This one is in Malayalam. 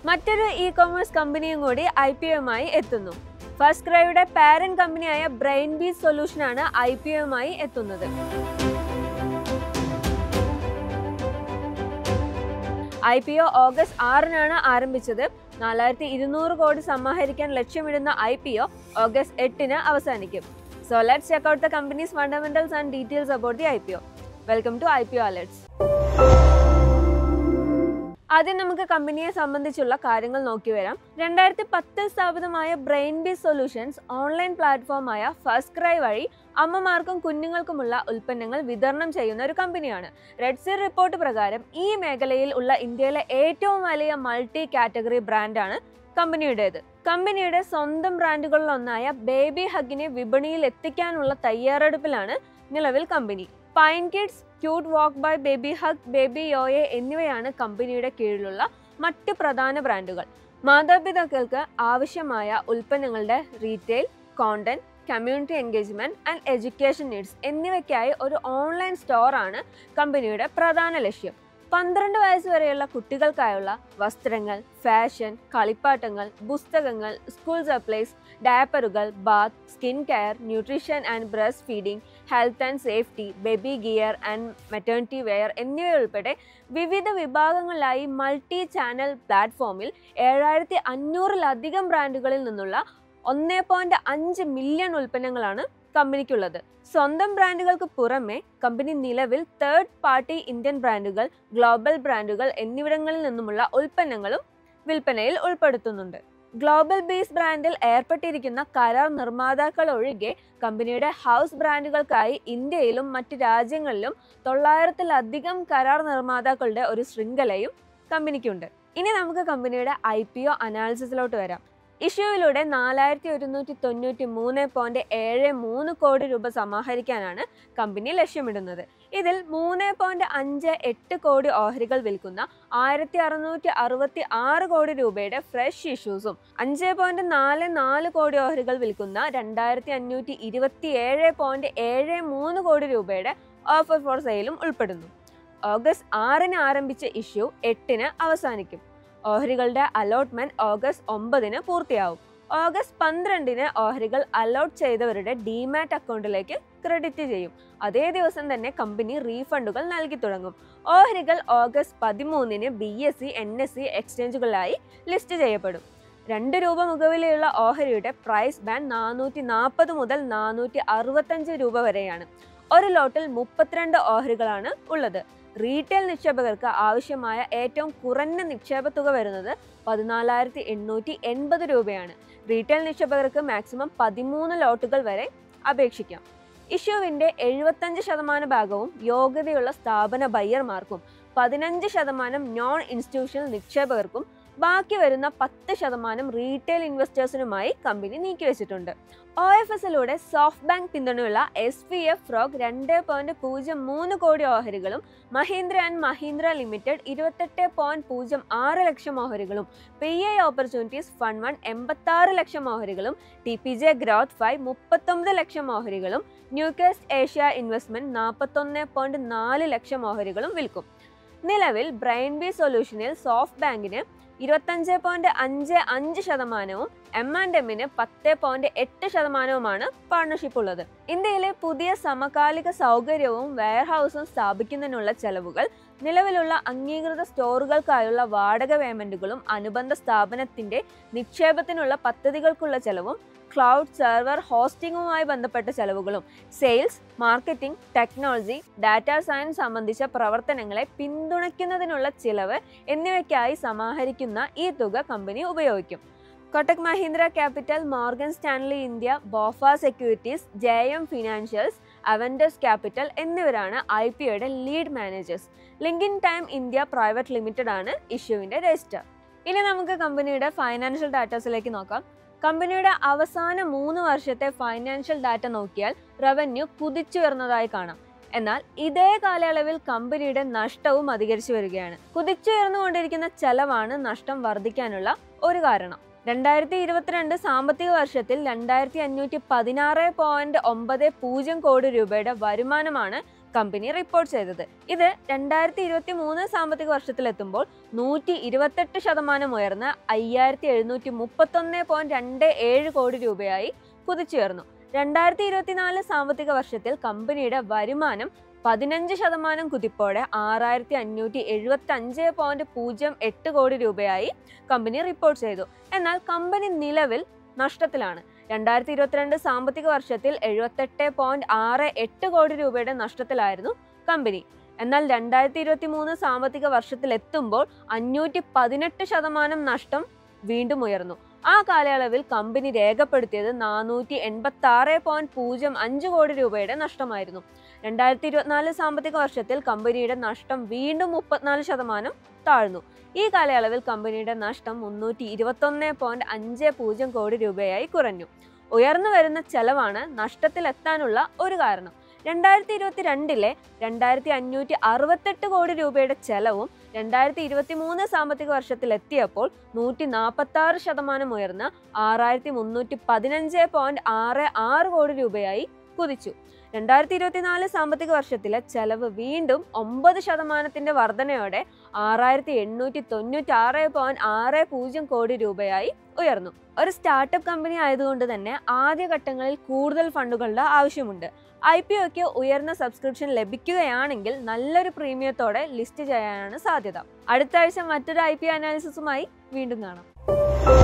മറ്റൊരു ഇ കൊമേഴ്സ് കമ്പനിയും കൂടി ഐ പി ഒയുമായി എത്തുന്നു ഫസ്റ്റ് ക്രൈയുടെ പാരന്റ് കമ്പനിയായ ബ്രെയിൻ ബീസ് സൊല്യൂഷനാണ് ഐ പി ഒയുമായി എത്തുന്നത് ഐ പി ഒ ഓഗസ്റ്റ് ആറിനാണ് ആരംഭിച്ചത് നാലായിരത്തി ഇരുന്നൂറ് കോടി സമാഹരിക്കാൻ ലക്ഷ്യമിടുന്ന ഐ പി ഒ ഓഗസ്റ്റ് എട്ടിന് അവസാനിക്കും so let's check out the company's fundamentals and details about the I P O welcome to I P O alerts ആദ്യം നമുക്ക് കമ്പനിയെ സംബന്ധിച്ചുള്ള കാര്യങ്ങൾ നോക്കി വരാം രണ്ടായിരത്തി പത്തിൽ സ്ഥാപിതമായ ബ്രെയിൻ ബി സൊല്യൂഷൻസ് ഓൺലൈൻ പ്ലാറ്റ്ഫോമായ ഫസ്റ്റ് ക്രൈ വഴി അമ്മമാർക്കും കുഞ്ഞുങ്ങൾക്കുമുള്ള ഉൽപ്പന്നങ്ങൾ വിതരണം ചെയ്യുന്ന ഒരു കമ്പനിയാണ് റെഡ്സി റിപ്പോർട്ട് പ്രകാരം ഈ മേഖലയിൽ ഉള്ള ഇന്ത്യയിലെ ഏറ്റവും വലിയ മൾട്ടി കാറ്റഗറി ബ്രാൻഡാണ് കമ്പനിയുടേത് കമ്പനിയുടെ സ്വന്തം ബ്രാൻഡുകളിലൊന്നായ ബേബി ഹഗിനെ വിപണിയിൽ എത്തിക്കാനുള്ള തയ്യാറെടുപ്പിലാണ് നിലവിൽ company pine kids cute walk by baby hug baby യോയെ എന്നിവയാണ് കമ്പനിയുടെ കീഴിലുള്ള മറ്റ് പ്രധാന ബ്രാൻഡുകൾ മാതാപിതാക്കൾക്ക് ആവശ്യമായ ഉൽപ്പന്നങ്ങളുടെ retail content community engagement and education needs എന്നിവയ്ക്കായി ഒരു ഓൺലൈൻ സ്റ്റോറാണ് കമ്പനിയുടെ പ്രധാന ലക്ഷ്യം പന്ത്രണ്ട് വയസ്സ് വരെയുള്ള കുട്ടികൾക്കായുള്ള വസ്ത്രങ്ങൾ ഫാഷൻ കളിപ്പാട്ടങ്ങൾ പുസ്തകങ്ങൾ സ്കൂൾ സപ്ലൈസ് ഡയപ്പറുകൾ bath skin care nutrition and breastfeeding health and safety baby gear and maternity wear എന്നിവയുൾപ്പെടെ വിവിധ വിഭാഗങ്ങളിലായി മൾട്ടി ചാനൽ പ്ലാറ്റ്ഫോമിൽ ഏഴായിരത്തി അഞ്ഞൂറിലധികം ബ്രാൻഡുകളിൽ നിന്നുള്ള ഒന്നേ പോയിന്റ് അഞ്ച് മില്യൺ ഉൽപ്പന്നങ്ങളാണ് കമ്പനിക്കുള്ളത് സ്വന്തം ബ്രാൻഡുകൾക്ക് പുറമെ കമ്പനി നിലവിൽ തേർഡ് പാർട്ടി ഇന്ത്യൻ ബ്രാൻഡുകൾ ഗ്ലോബൽ ബ്രാൻഡുകൾ എന്നിവിടങ്ങളിൽ നിന്നുമുള്ള ഉൽപ്പന്നങ്ങളും വിൽപ്പനയിൽ ഉൾപ്പെടുത്തുന്നുണ്ട് ഗ്ലോബൽ ബേസ് ബ്രാൻഡിൽ ഏർപ്പെട്ടിരിക്കുന്ന കരാർ നിർമ്മാതാക്കൾ ഒഴികെ കമ്പനിയുടെ ഹൗസ് ബ്രാൻഡുകൾക്കായി ഇന്ത്യയിലും മറ്റ് രാജ്യങ്ങളിലും തൊള്ളായിരത്തിലധികം കരാർ നിർമ്മാതാക്കളുടെ ഒരു ശൃംഖലയും കമ്പനിക്കുണ്ട് ഇനി നമുക്ക് കമ്പനിയുടെ ഐ പി ഒ അനാലിസിസിലോട്ട് വരാം ഇഷ്യൂവിലൂടെ നാലായിരത്തി ഒരുന്നൂറ്റി തൊണ്ണൂറ്റി മൂന്ന് പോയിന്റ് ഏഴ് മൂന്ന് കോടി രൂപ സമാഹരിക്കാനാണ് കമ്പനി ലക്ഷ്യമിടുന്നത് ഇതിൽ മൂന്ന് പോയിന്റ് അഞ്ച് എട്ട് കോടി ഓഹരികൾ വിൽക്കുന്ന ആയിരത്തി അറുന്നൂറ്റി അറുപത്തി ആറ് കോടി രൂപയുടെ ഫ്രഷ് ഇഷ്യൂസും അഞ്ച് പോയിന്റ് നാല് നാല് കോടി ഓഹരികൾ വിൽക്കുന്ന രണ്ടായിരത്തി അഞ്ഞൂറ്റി ഇരുപത്തി ഏഴ് പോയിന്റ് ഏഴ് മൂന്ന് കോടി രൂപയുടെ ഓഫർ ഫോർ സെയിലും ഉൾപ്പെടുന്നു ഓഗസ്റ്റ് ആറിന് ആരംഭിച്ച ഇഷ്യൂ എട്ടിന് അവസാനിക്കും ഓഹരികളുടെ അലോട്ട്മെന്റ് ഓഗസ്റ്റ് ഒമ്പതിന് പൂർത്തിയാവും ഓഗസ്റ്റ് പന്ത്രണ്ടിന് ഓഹരികൾ അലോട്ട് ചെയ്തവരുടെ ഡിമാറ്റ് അക്കൗണ്ടിലേക്ക് ക്രെഡിറ്റ് ചെയ്യും അതേ ദിവസം തന്നെ കമ്പനി റീഫണ്ടുകൾ നൽകി തുടങ്ങും ഓഹരികൾ ഓഗസ്റ്റ് പതിമൂന്നിന് B S C N S C എക്സ്ചേഞ്ചുകളായി ലിസ്റ്റ് ചെയ്യപ്പെടും രണ്ട് രൂപ മുകളിലുള്ള ഓഹരിയുടെ പ്രൈസ് ബാൻഡ് നാനൂറ്റി നാൽപ്പത് മുതൽ നാനൂറ്റി അറുപത്തഞ്ച് രൂപ വരെയാണ് ഒരു ലോട്ടിൽ മുപ്പത്തിരണ്ട് ഓഹരികളാണ് ഉള്ളത് റീറ്റെയിൽ നിക്ഷേപകർക്ക് ആവശ്യമായ ഏറ്റവും കുറഞ്ഞ നിക്ഷേപ തുക വരുന്നത് പതിനാലായിരത്തി എണ്ണൂറ്റി എൺപത് രൂപയാണ് റീറ്റെയിൽ നിക്ഷേപകർക്ക് മാക്സിമം പതിമൂന്ന് ലോട്ടുകൾ വരെ അപേക്ഷിക്കാം ഇഷ്യൂവിൻ്റെ എഴുപത്തഞ്ച് ശതമാനം ഭാഗവും യോഗ്യതയുള്ള സ്ഥാപന ബയ്യർമാർക്കും പതിനഞ്ച് ശതമാനം നോൺ ഇൻസ്റ്റിറ്റ്യൂഷണൽ നിക്ഷേപകർക്കും ബാക്കി വരുന്ന പത്ത് ശതമാനം റീറ്റെയിൽ ഇൻവെസ്റ്റേഴ്സിനുമായി കമ്പനി നീക്കിവെച്ചിട്ടുണ്ട് ഒ എഫ് എസിലൂടെ സോഫ്റ്റ് ബാങ്ക് പിന്തുണയുള്ള എസ് പി എഫ് ഫ്രോഗ് രണ്ട് പോയിന്റ് പൂജ്യം മൂന്ന് കോടി ഓഹരികളും മഹീന്ദ്ര ആൻഡ് മഹീന്ദ്ര ലിമിറ്റഡ് ഇരുപത്തെട്ട് പോയിന്റ് പൂജ്യം ആറ് ലക്ഷം ഓഹരികളും P I opportunities fund one എൺപത്തി ലക്ഷം ഓഹരികളും T P J growth five മുപ്പത്തൊമ്പത് ലക്ഷം ഓഹരികളും ന്യൂകേസ്റ്റ് ഏഷ്യ ഇൻവെസ്റ്റ്മെന്റ് നാൽപ്പത്തൊന്ന് പോയിന്റ് നാല് ലക്ഷം ഓഹരികളും വിൽക്കും നിലവിൽ ബ്രെയിൻ ബി സൊല്യൂഷനിൽ സോഫ്റ്റ് ബാങ്കിന് ഇരുപത്തഞ്ച് പോയിന്റ് അഞ്ച് അഞ്ച് ശതമാനവും എം ആൻഡ് എമ്മിന് പത്ത് പോയിന്റ് എട്ട് ശതമാനവുമാണ് പാർട്ണർഷിപ്പ് ഉള്ളത് ഇന്ത്യയിലെ പുതിയ സമകാലിക സൗകര്യവും വെയർഹൌസും സ്ഥാപിക്കുന്നതിനുള്ള ചെലവുകൾ നിലവിലുള്ള അംഗീകൃത സ്റ്റോറുകൾക്കായുള്ള വാടക പേയ്മെന്റുകളും അനുബന്ധ സ്ഥാപനത്തിന്റെ നിക്ഷേപത്തിനുള്ള പദ്ധതികൾക്കുള്ള ചെലവും ക്ലൗഡ് സെർവർ ഹോസ്റ്റിംഗുമായി ബന്ധപ്പെട്ട ചെലവുകളും sales marketing technology data science സംബന്ധിച്ച പ്രവർത്തനങ്ങളെ പിന്തുണയ്ക്കുന്നതിനുള്ള ചിലവ് എന്നിവയ്ക്കായി സമാഹരിക്കുന്ന ഈ തുക കമ്പനി ഉപയോഗിക്കും Kotak Mahindra capital Morgan Stanley India BofA securities J M financials Avendus capital എന്നിവരാണ് ഐ പി ഒയുടെ lead managers link in time India private limited ആണ് ഇഷ്യൂവിന്റെ രജിസ്റ്റർ ഇനി നമുക്ക് കമ്പനിയുടെ ഫൈനാൻഷ്യൽ ഡാറ്റാസിലേക്ക് നോക്കാം കമ്പനിയുടെ അവസാന മൂന്ന് വർഷത്തെ ഫൈനാൻഷ്യൽ ഡാറ്റ നോക്കിയാൽ റവന്യൂ കുതിച്ചുയർന്നതായി കാണാം എന്നാൽ ഇതേ കാലയളവിൽ കമ്പനിയുടെ നഷ്ടവും അധികരിച്ചു വരികയാണ് കുതിച്ചുയർന്നുകൊണ്ടിരിക്കുന്ന ചെലവാണ് നഷ്ടം വർദ്ധിക്കാനുള്ള ഒരു കാരണം രണ്ടായിരത്തി ഇരുപത്തിരണ്ട് സാമ്പത്തിക വർഷത്തിൽ രണ്ടായിരത്തി അഞ്ഞൂറ്റി പതിനാറ് പോയിന്റ് ഒമ്പത് പൂജ്യം കോടി രൂപയുടെ വരുമാനമാണ് കമ്പനി റിപ്പോർട്ട് ചെയ്തത് ഇത് രണ്ടായിരത്തി ഇരുപത്തി മൂന്ന് സാമ്പത്തിക വർഷത്തിലെത്തുമ്പോൾ നൂറ്റി ഇരുപത്തെട്ട് ശതമാനം ഉയർന്ന് അയ്യായിരത്തി എഴുന്നൂറ്റി മുപ്പത്തൊന്ന് പോയിന്റ് രണ്ട് ഏഴ് കോടി രൂപയായി കുതിച്ചുയർന്നു രണ്ടായിരത്തി ഇരുപത്തിനാല് സാമ്പത്തിക വർഷത്തിൽ കമ്പനിയുടെ വരുമാനം പതിനഞ്ച് ശതമാനം കുതിപ്പോടെ ആറായിരത്തി അഞ്ഞൂറ്റി എഴുപത്തി അഞ്ച് പോയിന്റ് പൂജ്യം എട്ട് കോടി രൂപയായി കമ്പനി റിപ്പോർട്ട് ചെയ്തു എന്നാൽ കമ്പനി നിലവിൽ നഷ്ടത്തിലാണ് രണ്ടായിരത്തി ഇരുപത്തിരണ്ട് സാമ്പത്തിക വർഷത്തിൽ എഴുപത്തെട്ട് പോയിന്റ് ആറ് എട്ട് കോടി രൂപയുടെ നഷ്ടത്തിലായിരുന്നു കമ്പനി എന്നാൽ രണ്ടായിരത്തി ഇരുപത്തി മൂന്ന് സാമ്പത്തിക വർഷത്തിൽ എത്തുമ്പോൾ അഞ്ഞൂറ്റി പതിനെട്ട് ശതമാനം നഷ്ടം വീണ്ടും ഉയർന്നു ആ കാലയളവിൽ കമ്പനി രേഖപ്പെടുത്തിയത് നാനൂറ്റി എൺപത്തി ആറ് പോയിന്റ് പൂജ്യം അഞ്ച് കോടി രൂപയുടെ നഷ്ടമായിരുന്നു രണ്ടായിരത്തി ഇരുപത്തിനാല് സാമ്പത്തിക വർഷത്തിൽ കമ്പനിയുടെ നഷ്ടം വീണ്ടും മുപ്പത്തിനാല് ശതമാനം താഴ്ന്നു ഈ കാലയളവിൽ കമ്പനിയുടെ നഷ്ടം മുന്നൂറ്റി ഇരുപത്തൊന്ന് പോയിന്റ് അഞ്ച് പൂജ്യം കോടി രൂപയായി കുറഞ്ഞു ഉയർന്നു വരുന്ന ചെലവാണ് നഷ്ടത്തിലെത്താനുള്ള ഒരു കാരണം രണ്ടായിരത്തി ഇരുപത്തി രണ്ടിലെ രണ്ടായിരത്തി അഞ്ഞൂറ്റി അറുപത്തെട്ട് കോടി രൂപയുടെ ചെലവും രണ്ടായിരത്തി ഇരുപത്തി മൂന്ന് സാമ്പത്തിക വർഷത്തിൽ എത്തിയപ്പോൾ നൂറ്റി നാൽപ്പത്തി ആറ് ശതമാനം ഉയർന്ന് ആറായിരത്തി മുന്നൂറ്റി പതിനഞ്ച് പോയിന്റ് ആറ് ആറ് കോടി രൂപയായി കുതിച്ചു രണ്ടായിരത്തി ഇരുപത്തിനാല് സാമ്പത്തിക വർഷത്തിലെ ചെലവ് വീണ്ടും ഒമ്പത് ശതമാനത്തിന്റെ വർധനയോടെ ആറായിരത്തി എണ്ണൂറ്റി തൊണ്ണൂറ്റി ആറ് പോയിന്റ് ആറ് പൂജ്യം കോടി രൂപയായി ഉയർന്നു ഒരു സ്റ്റാർട്ടപ്പ് കമ്പനി ആയതുകൊണ്ട് തന്നെ ആദ്യഘട്ടങ്ങളിൽ കൂടുതൽ ഫണ്ടുകളുടെ ആവശ്യമുണ്ട് ഐ പി ഒക്ക് ഉയർന്ന സബ്സ്ക്രിപ്ഷൻ ലഭിക്കുകയാണെങ്കിൽ നല്ലൊരു പ്രീമിയത്തോടെ ലിസ്റ്റ് ചെയ്യാനാണ് സാധ്യത അടുത്ത ആഴ്ച മറ്റൊരു ഐ പി അനാലിസിസുമായി വീണ്ടും കാണാം